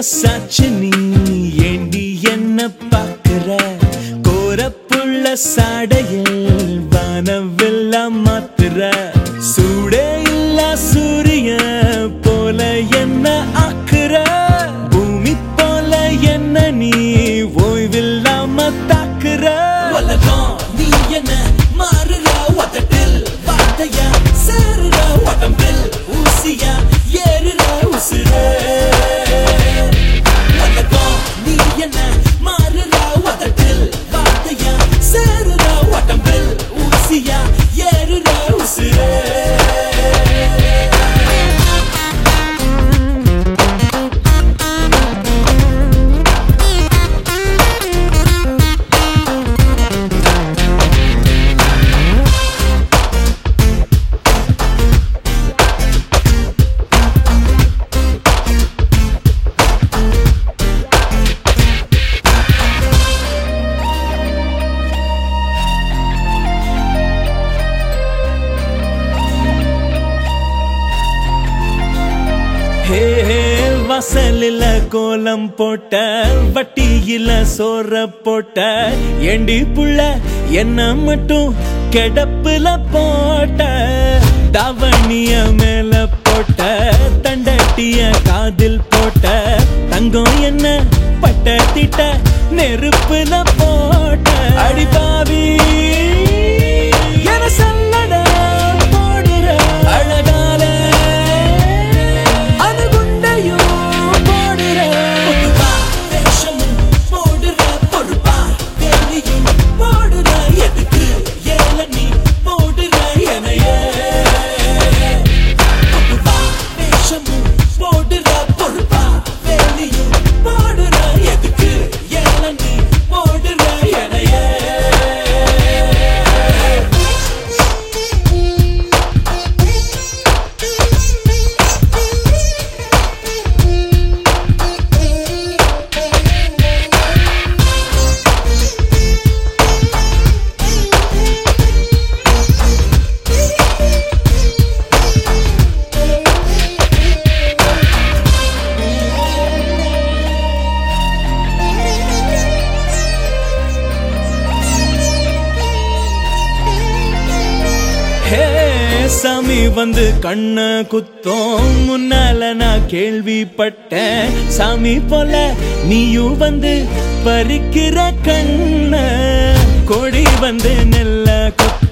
சாச்சு நீ ஏண்டி என்ன பாக்குற கோரப்புள்ள சாடையில் வானவெல்லாம் மாத்துற சூடே இல்ல சூரிய போல என்ன ஆக்குற பூமி போல என்ன நீ ஓய்வில்லாம தாக்குற உலகம் நீ என்ன மாறுற உதட்டில் வார்த்தையா சேருற உடம்பில் ஊசியா ஏறுற உசுரே உலகம் நீ என்ன மாறுற உதட்டில் வார்த்தையா சேருற உடம்பில் ஊசியா ஏறுற உசுரே ஹே ஹே, வாசலில கோலம் போட்ட வட்டியில சோற போட்ட ஏண்டி புள்ள என்ன மட்டும் கிடப்புல போட்ட தாவணிய மேல போட்ட தண்டட்டிய காதில் போட்ட தங்கம் என்ன பட்ட திட்ட நெருப்புல போட்ட அடிபாவி என சல்லட போடுற அழகால அணுகுண்டையும் போடுற பொதுவா வேஷமும் போடுற பொறுப்பா வேலையும் போடுற எதுக்கு ஏல நீ போடுற எனையே பொதுவா வேஷமும் போடுற பொறுப்பா வேலையும் போடுற எதுக்கு ஏல நீ போடுற எனையே ஹே சாமி வந்து கண்ண குத்தோம் முன்னால நான் கேள்விப்பட்டேன் சாமி போல நீயும் வந்து பறிக்கிற கண்ண கொடி வந்து நெல்ல குத்த